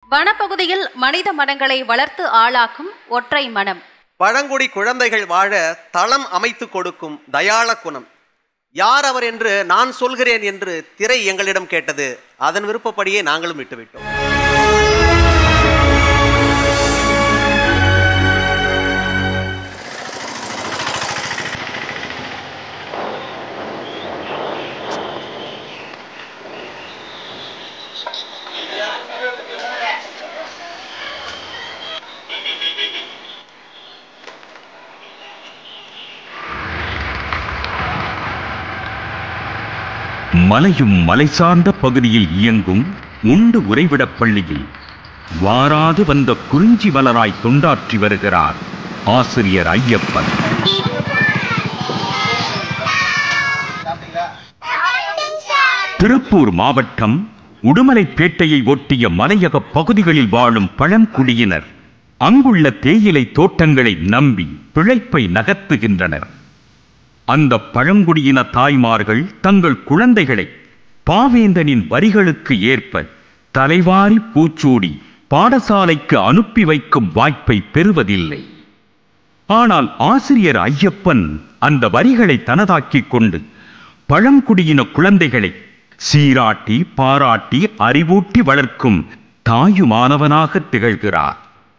வனப்பகுதியில் மனித மனங்களை வளர்த்து ஆளாக்கும் ஒற்றை மனம் பழங்குடி குழந்தைகள் வாழ தளம் அமைத்து கொடுக்கும் தயாள குணம் யார் அவர் என்று நான் சொல்கிறேன் என்று திரை எங்களிடம் கேட்டது அதன் விருப்பப்படியே நாங்களும் விட்டுவிட்டோம் மலையும் மலை சார்ந்த பகுதியில் இயங்கும் உண்டு உறைவிடப் பள்ளியில் வாராது வந்த குறிஞ்சி மலராய் தொண்டாற்றி வருகிறார் ஆசிரியர் ஐயப்பன் திருப்பூர் மாவட்டம் உடுமலைப்பேட்டையை ஒட்டிய மலையக பகுதிகளில் வாழும் பழங்குடியினர் அங்குள்ள தேயிலை தோட்டங்களை நம்பி பிழைப்பை நகர்த்துகின்றனர் அந்த பழங்குடியின தாய்மார்கள் தங்கள் குழந்தைகளை பாவேந்தனின் வரிகளுக்கு ஏற்ப தலைவாரி பூச்சூடி பாடசாலைக்கு அனுப்பி வைக்கும் வாய்ப்பை பெறுவதில்லை ஆனால் ஆசிரியர் ஐயப்பன் அந்த வரிகளை தனதாக்கிக் கொண்டு பழங்குடியின குழந்தைகளை சீராட்டி பாராட்டி அறிவூட்டி வளர்க்கும் தாயுமானவனாக திகழ்கிறார்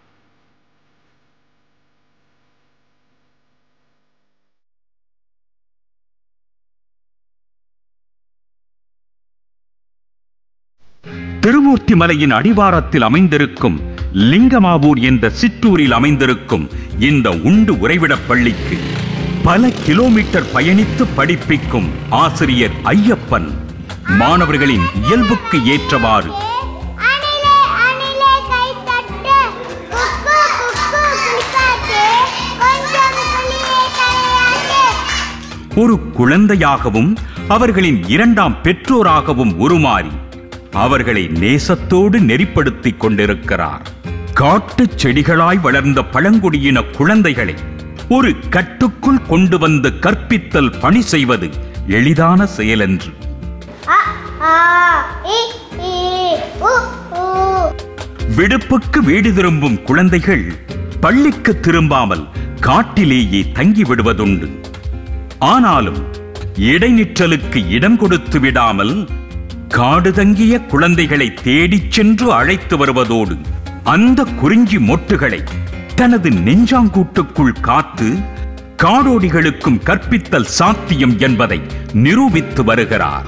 திருமூர்த்தி மலையின் அடிவாரத்தில் அமைந்திருக்கும் லிங்கமாவூர் என்ற சிற்றூரில் அமைந்திருக்கும் இந்த உண்டு உறைவிடப் பள்ளிக்கு பல கிலோமீட்டர் பயணித்து படிப்பிக்கும் ஆசிரியர் ஐயப்பன் மாணவர்களின் இயல்புக்கு ஏற்றவாறு அணிலே அணிலே கை தட்டு குக்கு குக்கு குளிக்காட்டு கொஞ்சம் குளியே தலையாட்டு ஒரு குழந்தையாகவும் அவர்களின் இரண்டாம் பெற்றோராகவும் உருமாறி அவர்களை நேசத்தோடு நெறிப்படுத்திக் கொண்டிருக்கிறார் காட்டுச் செடிகளாய் வளர்ந்த பழங்குடியின குழந்தைகளை ஒரு கட்டுக்குள் கொண்டு வந்து கற்பித்தல் பணி செய்வது எளிதான செயலன்று அ ஆ இ ஈ உ ஊ விடுப்புக்கு வீடு திரும்பும் குழந்தைகள் பள்ளிக்கு திரும்பாமல் காட்டிலேயே தங்கி விடுவதுண்டு ஆனாலும் இடைநிற்றலுக்கு இடம் கொடுத்து விடாமல் காடு தங்கிய குழந்தைகளை தேடிச் சென்று அழைத்து வருவதோடு அந்த குறிஞ்சி மொட்டுகளை தனது நெஞ்சாங்கூட்டுக்குள் காத்து காடோடிகளுக்கும் கற்பித்தல் சாத்தியம் என்பதை நிரூபித்து வருகிறார்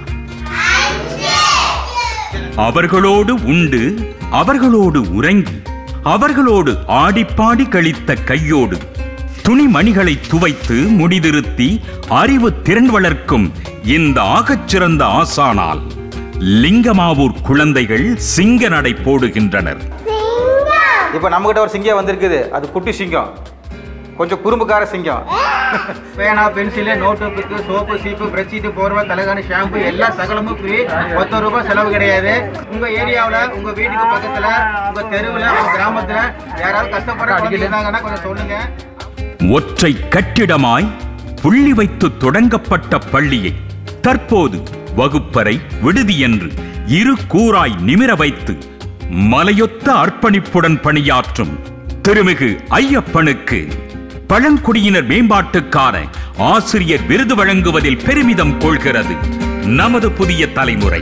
அவர்களோடு உண்டு அவர்களோடு உறங்கி அவர்களோடு ஆடிப்பாடி கழித்த கையோடு துணிமணிகளை துவைத்து முடிதிருத்தி அறிவு திறன் வளர்க்கும் இந்த ஆகச்சிறந்த ஆசானால் லிங்கமாவூர் குழந்தைகள் சிங்க நடை போடுகின்றனர் சிங்கம் இப்போ நம்மகிட்ட ஒரு சிங்கம் வந்திருக்குது அது குட்டி சிங்கம் கொஞ்சம் குறும்புக்கார சிங்கம் பேனா பென்சிலு நோட்டு புக்கு சோப்பு சீப்பு பிரஷீட்டு போர்வை தலைகாணி ஷாம்பு எல்லா சகலமும் ஃப்ரீ பத்து ரூபாய் செலவு கிடையாது உங்க ஏரியாவில் உங்க வீட்டுக்கு பக்கத்துல உங்க தெருவில் உங்க கிராமத்துல யாராவது கஷ்டப்படுற குழந்தைங்க இருந்தாங்கன்னா கொஞ்சம் சொல்லுங்க ஒற்றை கட்டிடமாய் புள்ளி வைத்து தொடங்கப்பட்ட பள்ளியை தற்போது வகுப்பறை விடுதி என்று இரு கூறாய் நிமிர வைத்து மலையொத்த அர்ப்பணிப்புடன் பணியாற்றும் திருமிகு ஐயப்பனுக்கு பழங்குடியினர் மேம்பாட்டுக்கான ஆசிரியர் விருது வழங்குவதில் பெருமிதம் கொள்கிறது நமது புதிய தலைமுறை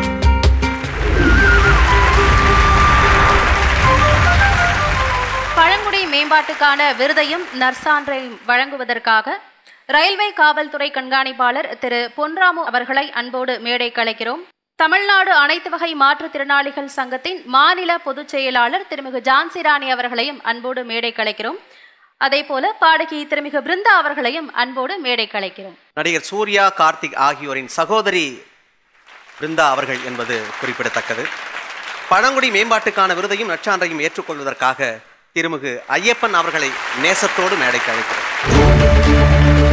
பழங்குடி மேம்பாட்டுக்கான விருதையும் நற்சான்றையும் வழங்குவதற்காக ரயில்வே காவல்துறை கண்காணிப்பாளர் திரு பொன்ராமு அவர்களை அன்போடு மேடை கலைக்கிறோம் தமிழ்நாடு அனைத்து வகை மாற்றுத்திறனாளிகள் சங்கத்தின் மாநில பொதுச் செயலாளர் திருமிகு ஜான்சி ராணி அவர்களையும் அன்போடு மேடை கலைக்கிறோம் அதே போல பாடகி திருமிகு பிருந்தா அவர்களையும் அன்போடு மேடை கலைக்கிறோம் நடிகர் சூர்யா கார்த்திக் ஆகியோரின் சகோதரி பிருந்தா அவர்கள் என்பது குறிப்பிடத்தக்கது பழங்குடி மேம்பாட்டுக்கான விருதையும் நற்சான்றையும் ஏற்றுக்கொள்வதற்காக திருமிகு ஐயப்பன் அவர்களை நேசத்தோடு மேடைக்கு அழைக்கிறோம்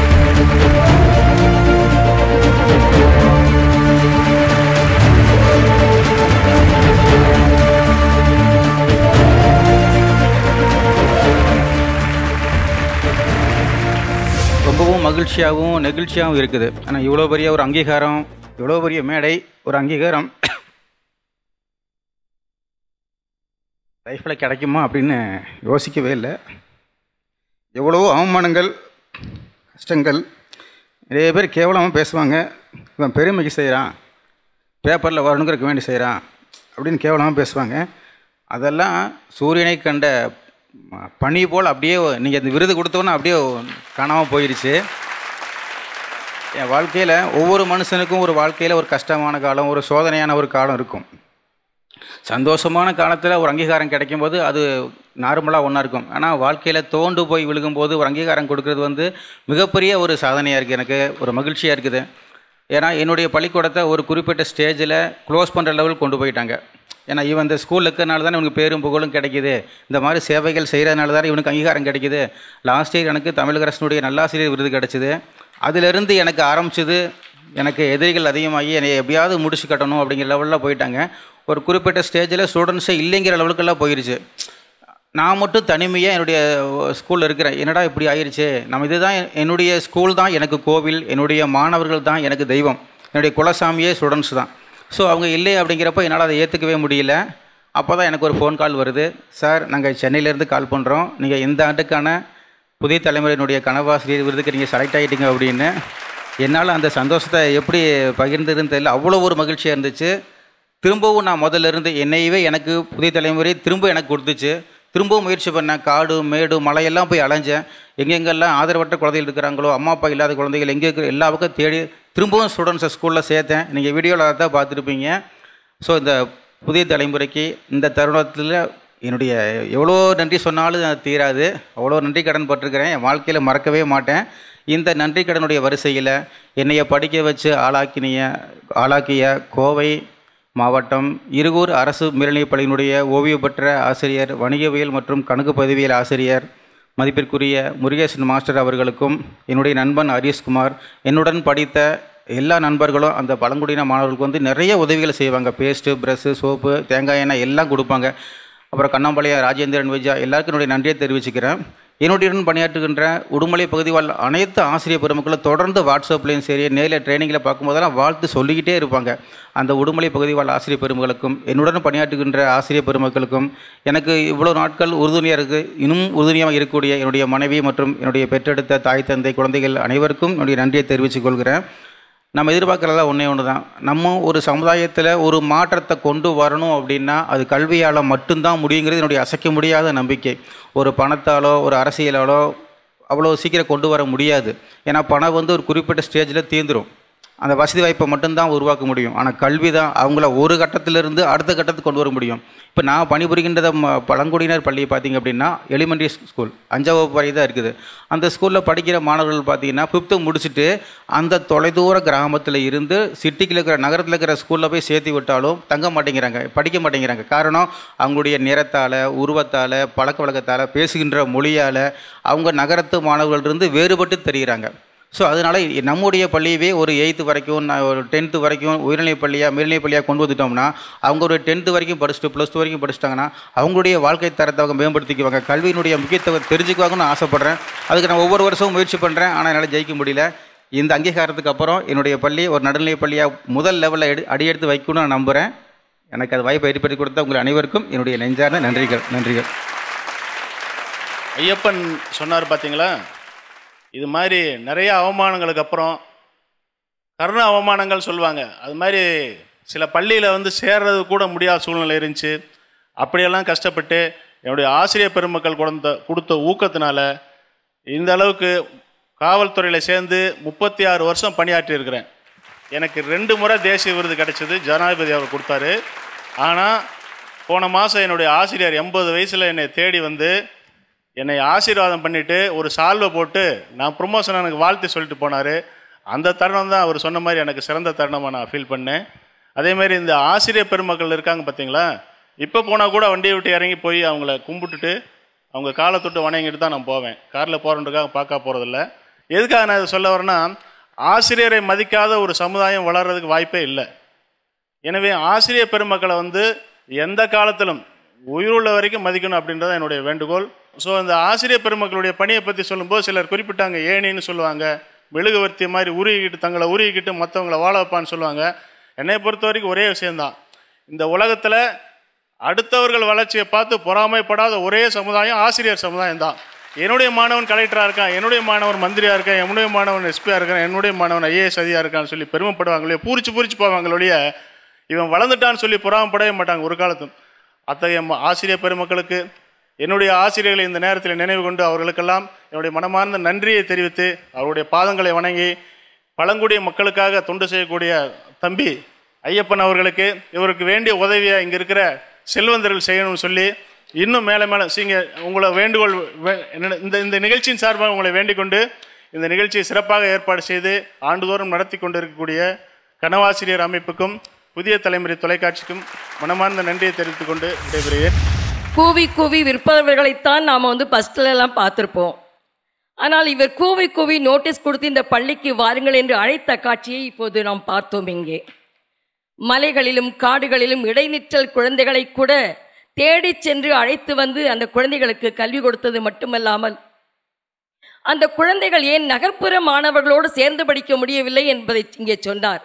ரொம்பவும் மகிழ்ச்சியாகவும் நெகிழ்ச்சியாகவும் இருக்குது ஆனால் இவ்வளோ பெரிய ஒரு அங்கீகாரம் இவ்வளோ பெரிய மேடை ஒரு அங்கீகாரம் லைஃப்பில் கிடைக்குமா அப்படின்னு யோசிக்கவே இல்லை எவ்வளவோ அவமானங்கள் கஷ்டங்கள் நிறைய பேர் கேவலமாக பேசுவாங்க இவன் பெருமைக்கு செய்கிறான் பேப்பரில் வரணுங்கிறதுக்கு வேண்டி செய்கிறான் அப்படின்னு கேவலமாக பேசுவாங்க அதெல்லாம் சூரியனை கண்ட ம- பனி போல் அப்படியே நீங்கள் இந்த விருது கொடுத்தோன்னே அப்படியே காணாமல் போயிடுச்சு என் வாழ்க்கையில் ஒவ்வொரு மனுஷனுக்கும் ஒரு வாழ்க்கையில் ஒரு கஷ்டமான காலம் ஒரு சோதனையான ஒரு காலம் இருக்கும் சந்தோஷமான காலத்தில் ஒரு அங்கீகாரம் கிடைக்கும்போது அது நார்மலாக ஒன்றா இருக்கும் ஆனால் வாழ்க்கையில் தோண்டு போய் விழுகும்போது ஒரு அங்கீகாரம் கொடுக்கறது வந்து மிகப்பெரிய ஒரு சாதனையாக இருக்குது எனக்கு ஒரு மகிழ்ச்சியாக இருக்குது ஏன்னா என்னுடைய பள்ளிக்கூடத்தை ஒரு குறிப்பிட்ட ஸ்டேஜில் க்ளோஸ் பண்ணுற லெவல் கொண்டு போயிட்டாங்க ஏன்னா இவன் இந்த ஸ்கூலில் இருக்கிறனால தானே இவனுக்கு பேரும் புகழும் கிடைக்குது இந்த மாதிரி சேவைகள் செய்கிறதுனால தானே இவனுக்கு அங்கீகாரம் கிடைக்குது லாஸ்ட் இயர் எனக்கு தமிழக அரசினுடைய நல்லாசிரியர் விருது கிடைச்சிது அதிலிருந்து எனக்கு ஆரம்பிச்சது எனக்கு எதிரிகள் அதிகமாகி என்னை எப்படியாவது முடிச்சு கட்டணும் அப்படிங்கிற லெவலில் போயிட்டாங்க ஒரு குறிப்பிட்ட ஸ்டேஜில் ஸ்டூடெண்ட்ஸே இல்லைங்கிற லெவலுக்கெல்லாம் போயிருச்சு நான் மட்டும் தனிமையாக என்னுடைய ஸ்கூலில் இருக்கிறேன் என்னடா இப்படி ஆயிருச்சு நம்ம இதுதான் என்னுடைய ஸ்கூல் தான் எனக்கு கோவில் என்னுடைய மாணவர்கள் தான் எனக்கு தெய்வம் என்னுடைய குலசாமியே ஸ்டூடெண்ட்ஸ் தான் ஸோ அவங்க இல்லை அப்படிங்கிறப்ப என்னால் அதை ஏற்றுக்கவே முடியல அப்போ தான் எனக்கு ஒரு ஃபோன் கால் வருது சார் நாங்கள் சென்னையிலேருந்து கால் பண்ணுறோம் நீங்கள் இந்த ஆண்டுக்கான புதிய தலைமுறையினுடைய கனவாசிரியர் விருதுக்கு நீங்கள் செலக்ட் ஆகிட்டீங்க அப்படின்னு என்னால் அந்த சந்தோஷத்தை எப்படி பகிர்ந்ததுன்னு தெரியல அவ்வளோ ஒரு மகிழ்ச்சியாக இருந்துச்சு திரும்பவும் நான் முதல்ல இருந்து என்னையவே எனக்கு புதிய தலைமுறை திரும்ப எனக்கு கொடுத்துச்சு திரும்பவும் முயற்சி பண்ணேன் காடு மேடு மலையெல்லாம் போய் அலைஞ்சேன் எங்கெங்கெல்லாம் ஆதரவற்ற குழந்தைகள் இருக்கிறாங்களோ அம்மா அப்பா இல்லாத குழந்தைகள் எங்கே இருக்கிற எல்லா பக்கம் தேடி திரும்பவும் ஸ்டூடெண்ட்ஸை ஸ்கூலில் சேர்த்தேன் நீங்கள் வீடியோவில் அதை தான் பார்த்துருப்பீங்க ஸோ இந்த புதிய தலைமுறைக்கு இந்த தருணத்தில் என்னுடைய எவ்வளோ நன்றி சொன்னாலும் அது தீராது அவ்வளோ நன்றி கடன் பட்டிருக்கிறேன் என் வாழ்க்கையில் மறக்கவே மாட்டேன் இந்த நன்றி கடனுடைய வரிசையில் என்னைய படிக்க வச்சு ஆளாக்கினிய ஆளாக்கிய கோவை மாவட்டம் இருகூர் அரசு மேல்நிலைப் பள்ளியினுடைய ஓய்வு பெற்ற ஆசிரியர் வணிகவியல் மற்றும் கணக்கு பதிவியல் ஆசிரியர் மதிப்பிற்குரிய முருகேசன் மாஸ்டர் அவர்களுக்கும் என்னுடைய நண்பன் ஹரீஷ்குமார் என்னுடன் படித்த எல்லா நண்பர்களும் அந்த பழங்குடியின மாணவர்களுக்கு வந்து நிறைய உதவிகளை செய்வாங்க பேஸ்ட்டு ப்ரஷ்ஷு சோப்பு தேங்காய் எண்ணெய் எல்லாம் கொடுப்பாங்க அப்புறம் கண்ணம்பாளையம் ராஜேந்திரன் விஜயா எல்லாருக்கும் என்னுடைய நன்றியை தெரிவிச்சுக்கிறேன் என்னுடன் பணியாற்றுகின்ற உடுமலை பகுதி வாழ் அனைத்து ஆசிரியர் பெருமக்களும் தொடர்ந்து வாட்ஸ்அப்லேயும் சரி நேரில் ட்ரைனிங்கில் பார்க்கும்போதெல்லாம் வாழ்த்து சொல்லிக்கிட்டே இருப்பாங்க அந்த உடுமலை பகுதி வாழ் ஆசிரியர் பெருமக்களுக்கும் என்னுடன் பணியாற்றுகின்ற ஆசிரியர் பெருமக்களுக்கும் எனக்கு இவ்வளோ நாட்கள் உறுதுணையாக இருக்குது இன்னும் உறுதுணையாக இருக்கக்கூடிய என்னுடைய மனைவி மற்றும் என்னுடைய பெற்றெடுத்த தாய் தந்தை குழந்தைகள் அனைவருக்கும் என்னுடைய நன்றியை தெரிவித்துக் கொள்கிறேன் நம்ம எதிர்பார்க்குறதா ஒன்றே ஒன்று தான் நம்ம ஒரு சமுதாயத்தில் ஒரு மாற்றத்தை கொண்டு வரணும் அப்படின்னா அது கல்வியால் மட்டும்தான் முடியுங்கிறது என்னுடைய அசைக்க முடியாத நம்பிக்கை ஒரு பணத்தாலோ ஒரு அரசியலாலோ அவ்வளோ சீக்கிரம் கொண்டு வர முடியாது ஏன்னா பணம் வந்து ஒரு குறிப்பிட்ட ஸ்டேஜில் தீர்ந்துடும் அந்த வசதி வாய்ப்பை மட்டும்தான் உருவாக்க முடியும் ஆனால் கல்வி தான் அவங்கள ஒரு கட்டத்திலிருந்து அடுத்த கட்டத்துக்கு கொண்டு வர முடியும் இப்போ நான் பணிபுரிகின்ற ம பழங்குடியினர் பள்ளி பார்த்தீங்க அப்படின்னா எலிமெண்ட்ரி ஸ்கூல் அஞ்சாம் வகுப்பு வரை தான் இருக்குது அந்த ஸ்கூலில் படிக்கிற மாணவர்கள் பார்த்தீங்கன்னா ஃபிஃப்த்து முடிச்சுட்டு அந்த தொலைதூர கிராமத்தில் இருந்து சிட்டிக்கில் இருக்கிற நகரத்தில் இருக்கிற ஸ்கூலில் போய் சேர்த்து விட்டாலும் தங்க மாட்டேங்கிறாங்க படிக்க மாட்டேங்கிறாங்க காரணம் அவங்களுடைய நிறத்தால் உருவத்தால் பழக்க வழக்கத்தால் பேசுகின்ற மொழியால் அவங்க நகரத்து மாணவர்களிருந்து வேறுபட்டு தெரிகிறாங்க ஸோ அதனால் நம்முடைய பள்ளியவே ஒரு எயித்து வரைக்கும் நான் ஒரு டென்த்து வரைக்கும் உயர்நிலைப் பள்ளியாக மேல்நிலைப் பள்ளியாக கொண்டு வந்துட்டோம்னா அவங்க ஒரு டென்த்து வரைக்கும் படிச்சுட்டு ப்ளஸ் டூ வரைக்கும் படிச்சிட்டாங்கன்னா அவங்களுடைய வாழ்க்கை தரத்தை அவங்க மேம்படுத்திக்குவாங்க கல்வியினுடைய முக்கியத்துவம் தெரிஞ்சுக்குவாங்கன்னு நான் ஆசைப்பட்றேன் அதுக்கு நான் ஒவ்வொரு வருஷமும் முயற்சி பண்ணுறேன் ஆனால் என்னால் ஜெயிக்க முடியல இந்த அங்கீகாரத்துக்கு அப்புறம் என்னுடைய பள்ளி ஒரு நடுநிலைப் பள்ளியாக முதல் லெவலில் எடு அடியெடுத்து வைக்கணும்னு நான் நம்புகிறேன் எனக்கு அது வாய்ப்பை ஏற்படுத்தி கொடுத்த உங்கள் அனைவருக்கும் என்னுடைய நெஞ்சார்ந்த நன்றிகள் நன்றிகள் ஐயப்பன் சொன்னார் பார்த்தீங்களா இது மாதிரி நிறைய அவமானங்களுக்கு அப்புறம் கருண அவமானங்கள் சொல்லுவாங்க அது மாதிரி சில பள்ளியில் வந்து சேர்றது கூட முடியாத சூழ்நிலை இருந்துச்சு அப்படியெல்லாம் கஷ்டப்பட்டு என்னுடைய ஆசிரியர் பெருமக்கள் கொடுத்த கொடுத்த ஊக்கத்தினால இந்த அளவுக்கு காவல்துறையில் சேர்ந்து முப்பத்தி ஆறு வருஷம் பணியாற்றி இருக்கிறேன் எனக்கு ரெண்டு முறை தேசிய விருது கிடைச்சது ஜனாதிபதி அவர் கொடுத்தாரு ஆனால் போன மாதம் என்னுடைய ஆசிரியர் எண்பது வயசில் என்னை தேடி வந்து என்னை ஆசீர்வாதம் பண்ணிட்டு ஒரு சால்வை போட்டு நான் ப்ரொமோஷன் எனக்கு வாழ்த்து சொல்லிட்டு போனார் அந்த தருணம் தான் அவர் சொன்ன மாதிரி எனக்கு சிறந்த தருணமாக நான் ஃபீல் பண்ணேன் அதே மாதிரி இந்த ஆசிரியர் பெருமக்கள் இருக்காங்க பார்த்தீங்களா இப்போ போனால் கூட வண்டியை விட்டு இறங்கி போய் அவங்கள கும்பிட்டுட்டு அவங்க காலை தொட்டு வணங்கிட்டு தான் நான் போவேன் காரில் போகிறதுக்காக பார்க்க போகிறதில்ல எதுக்காக நான் இதை சொல்ல வரேன்னா ஆசிரியரை மதிக்காத ஒரு சமுதாயம் வளர்கிறதுக்கு வாய்ப்பே இல்லை எனவே ஆசிரியர் பெருமக்களை வந்து எந்த காலத்திலும் உயிருள்ள வரைக்கும் மதிக்கணும் அப்படின்றது என்னுடைய வேண்டுகோள் ஸோ இந்த ஆசிரியர் பெருமக்களுடைய பணியை பற்றி சொல்லும்போது சிலர் குறிப்பிட்டாங்க ஏணின்னு சொல்லுவாங்க மெழுகுவர்த்தி மாதிரி உருகிக்கிட்டு தங்களை உருகிக்கிட்டு மற்றவங்கள வாழ வைப்பான்னு சொல்லுவாங்க என்னை பொறுத்த வரைக்கும் ஒரே விஷயம்தான் இந்த உலகத்தில் அடுத்தவர்கள் வளர்ச்சியை பார்த்து பொறாமைப்படாத ஒரே சமுதாயம் ஆசிரியர் சமுதாயம் தான் என்னுடைய மாணவன் கலெக்டராக இருக்கான் என்னுடைய மாணவன் மந்திரியாக இருக்கான் என்னுடைய மாணவன் எஸ்பியாக இருக்கான் என்னுடைய மாணவன் ஐஏஎஸ் அதிகாரியாக இருக்கான்னு சொல்லி பெருமைப்படுவாங்களே பூரிச்சு பூரிச்சு போவாங்களொழிய இவன் வளர்ந்துட்டான்னு சொல்லி பொறாமப்படவே மாட்டாங்க ஒரு காலத்தும் அத்தகைய ம- ஆசிரியர் பெருமக்களுக்கு என்னுடைய ஆசிரியர்களை இந்த நேரத்தில் நினைவு கொண்டு அவர்களுக்கெல்லாம் என்னுடைய மனமார்ந்த நன்றியை தெரிவித்து அவருடைய பாதங்களை வணங்கி பழங்குடிய மக்களுக்காக தொண்டு செய்யக்கூடிய தம்பி ஐயப்பன் அவர்களுக்கு இவருக்கு வேண்டிய உதவியை இங்கே இருக்கிற செல்வந்தர்கள் செய்யணும்னு சொல்லி இன்னும் மேலே மேலே சீங்க உங்களை வேண்டுகோள் வே- என்ன- இந்த இந்த நிகழ்ச்சியின் சார்பாக உங்களை வேண்டிக் கொண்டு இந்த நிகழ்ச்சியை சிறப்பாக ஏற்பாடு செய்து ஆண்டுதோறும் நடத்தி கொண்டு இருக்கக்கூடிய கனவாசிரியர் அமைப்புக்கும் புதிய தலைமுறை தொலைக்காட்சிக்கும் மனமார்ந்த நன்றியை தெரிவித்துக் கொண்டு விடைபெறுகிறேன் கூவி கூவி விற்பவர்களைத்தான் நாம் வந்து ஃபஸ்ட்டில் எல்லாம் பார்த்துருப்போம் ஆனால் இவர் கூவி கூவி நோட்டீஸ் கொடுத்து இந்த பள்ளிக்கு வாருங்கள் என்று அழைத்த காட்சியை இப்போது நாம் பார்த்தோம் இங்கே மலைகளிலும் காடுகளிலும் இடைநிற்றல் குழந்தைகளை கூட தேடிச் சென்று அழைத்து வந்து அந்த குழந்தைகளுக்கு கல்வி கொடுத்தது மட்டுமல்லாமல் அந்த குழந்தைகள் ஏன் நகர்ப்புற மாணவர்களோடு சேர்ந்து படிக்க முடியவில்லை என்பதை இங்கே சொன்னார்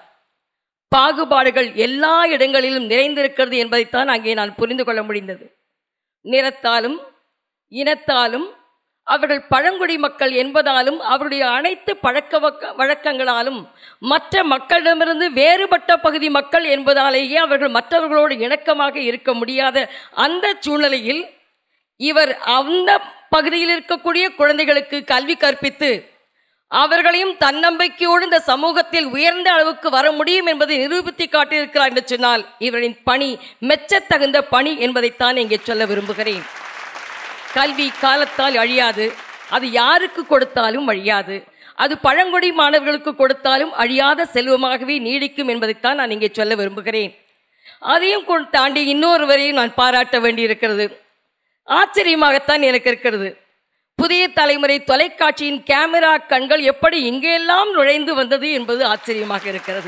பாகுபாடுகள் எல்லா இடங்களிலும் நிறைந்திருக்கிறது என்பதைத்தான் அங்கே நான் புரிந்து கொள்ள முடிந்தது நிறத்தாலும் இனத்தாலும் அவர்கள் பழங்குடி மக்கள் என்பதாலும் அவருடைய அனைத்து பழக்க வக்க- வழக்கங்களாலும் மற்ற மக்களிடமிருந்து வேறுபட்ட பகுதி மக்கள் என்பதாலேயே அவர்கள் மற்றவர்களோடு இணக்கமாக இருக்க முடியாத அந்த சூழ்நிலையில் இவர் அந்த பகுதியில் இருக்கக்கூடிய குழந்தைகளுக்கு கல்வி கற்பித்து அவர்களையும் தன்னம்பிக்கையோடு இந்த சமூகத்தில் உயர்ந்த அளவுக்கு வர முடியும் என்பதை நிரூபித்து காட்டியிருக்கிறார் என்று சொன்னால் இவரின் பணி மெச்சத்தகுந்த பணி என்பதைத்தான் இங்கே சொல்ல விரும்புகிறேன் கல்வி காலத்தால் அழியாது அது யாருக்கு கொடுத்தாலும் அழியாது அது பழங்குடி மாணவர்களுக்கு கொடுத்தாலும் அழியாத செல்வமாகவே நீடிக்கும் என்பதைத்தான் நான் இங்கே சொல்ல விரும்புகிறேன் அதையும் கொ- தாண்டி இன்னொருவரையும் நான் பாராட்ட வேண்டியிருக்கிறது ஆச்சரியமாகத்தான் எனக்கு இருக்கிறது புதிய தலைமுறை தொலைக்காட்சியின் கேமரா கண்கள் எப்படி இங்கெல்லாம் நுழைந்து வந்தது என்பது ஆச்சரியமாக இருக்கிறது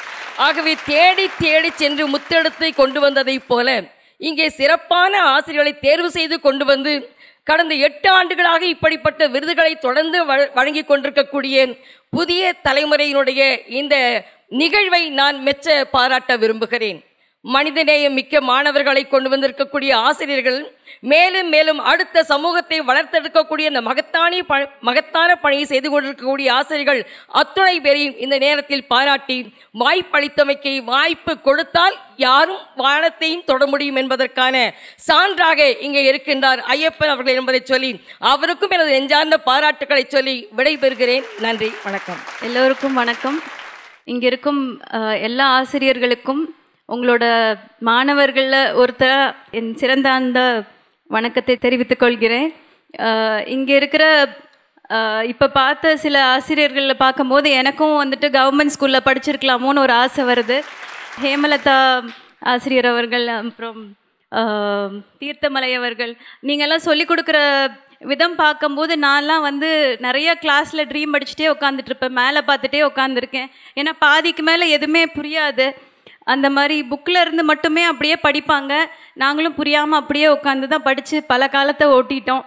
ஆகவே தேடி தேடி சென்று முத்தெடுத்தை கொண்டு வந்ததைப் போல இங்கே சிறப்பான ஆசிரியர்களை தேர்வு செய்து கொண்டு வந்து கடந்த எட்டு ஆண்டுகளாக இப்படிப்பட்ட விருதுகளை தொடர்ந்து வழ- வழங்கிக் கொண்டிருக்கக்கூடிய புதிய தலைமுறையினுடைய இந்த நிகழ்வை நான் மெச்ச பாராட்ட விரும்புகிறேன் மனிதநேயம் மிக்க மாணவர்களை கொண்டு வந்திருக்கக்கூடிய ஆசிரியர்கள் மேலும் மேலும் அடுத்த சமூகத்தை வளர்த்தெடுக்கக்கூடிய இந்த மகத்தானி ப மகத்தான பணியை செய்து கொண்டிருக்கக்கூடிய ஆசிரியர்கள் அத்துணை பேரையும் இந்த நேரத்தில் பாராட்டி வாய்ப்பளித்தமைக்கு வாய்ப்பு கொடுத்தால் யாரும் வானத்தையும் தொட முடியும் என்பதற்கான சான்றாக இங்கே இருக்கின்றார் ஐயப்பன் அவர்கள் என்பதை சொல்லி அவருக்கும் எனது நெஞ்சார்ந்த பாராட்டுக்களை சொல்லி விடைபெறுகிறேன் நன்றி வணக்கம் எல்லோருக்கும் வணக்கம் இங்க இருக்கும் அஹ், எல்லா ஆசிரியர்களுக்கும் உங்களோட மாணவர்களில் ஒருத்தர் என் சிறந்தார்ந்த வணக்கத்தை தெரிவித்துக் கொள்கிறேன் அஹ், இங்க இருக்கிற அஹ், இப்ப பார்த்த சில ஆசிரியர்களில் பார்க்கும்போது எனக்கும் வந்துட்டு கவர்மெண்ட் ஸ்கூல்ல படிச்சிருக்கலாமோன்னு ஒரு ஆசை வருது ஹேமலதா ஆசிரியர் அவர்கள் அப்புறம் ஆஹ், தீர்த்தமலை அவர்கள் நீங்கள்லாம் சொல்லி கொடுக்குற விதம் பார்க்கும்போது நான்லாம் வந்து நிறைய கிளாஸில் ட்ரீம் படிச்சுட்டே உட்காந்துட்டு இருப்பேன் மேலே பார்த்துட்டே உட்காந்துருக்கேன் ஏன்னா பாதிக்கு மேலே எதுவுமே புரியாது அந்த மாதிரி புக்கில் இருந்து மட்டுமே அப்படியே படிப்பாங்க நாங்களும் புரியாமல் அப்படியே உட்காந்து தான் படித்து பல காலத்தை ஓட்டிட்டோம்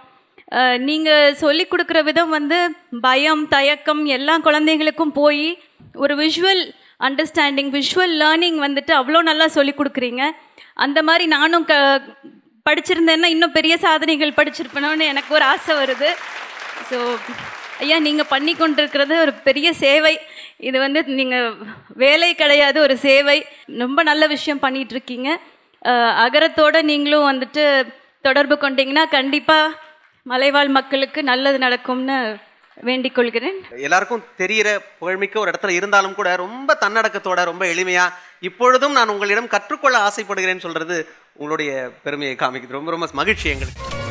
நீங்கள் சொல்லி கொடுக்குற விதம் வந்து பயம் தயக்கம் எல்லா குழந்தைங்களுக்கும் போய் ஒரு விஷுவல் அண்டர்ஸ்டாண்டிங் விஷுவல் லேர்னிங் வந்துட்டு அவ்வளோ நல்லா சொல்லி கொடுக்குறீங்க அந்த மாதிரி நானும் க படிச்சிருந்தேன்னா இன்னும் பெரிய சாதனைகள் படிச்சிருப்பேனோன்னு எனக்கு ஒரு ஆசை வருது ஸோ ஐயா நீங்கள் பண்ணி கொண்டிருக்கிறது ஒரு பெரிய சேவை இது வந்து நீங்கள் வேலை கிடையாது ஒரு சேவை ரொம்ப நல்ல விஷயம் பண்ணிட்டு இருக்கீங்க அஹ், அகரத்தோட நீங்களும் வந்துட்டு தொடர்பு கொண்டீங்கன்னா கண்டிப்பாக மலைவாழ் மக்களுக்கு நல்லது நடக்கும்னு வேண்டிக் கொள்கிறேன் எல்லாருக்கும் தெரியிற புகழ்மிக்க ஒரு இடத்துல இருந்தாலும் கூட ரொம்ப தன்னடக்கத்தோட ரொம்ப எளிமையா இப்பொழுதும் நான் உங்களிடம் கற்றுக்கொள்ள ஆசைப்படுகிறேன்னு சொல்றது உங்களுடைய பெருமையை காமிக்குது ரொம்ப ரொம்ப மகிழ்ச்சி எங்களுக்கு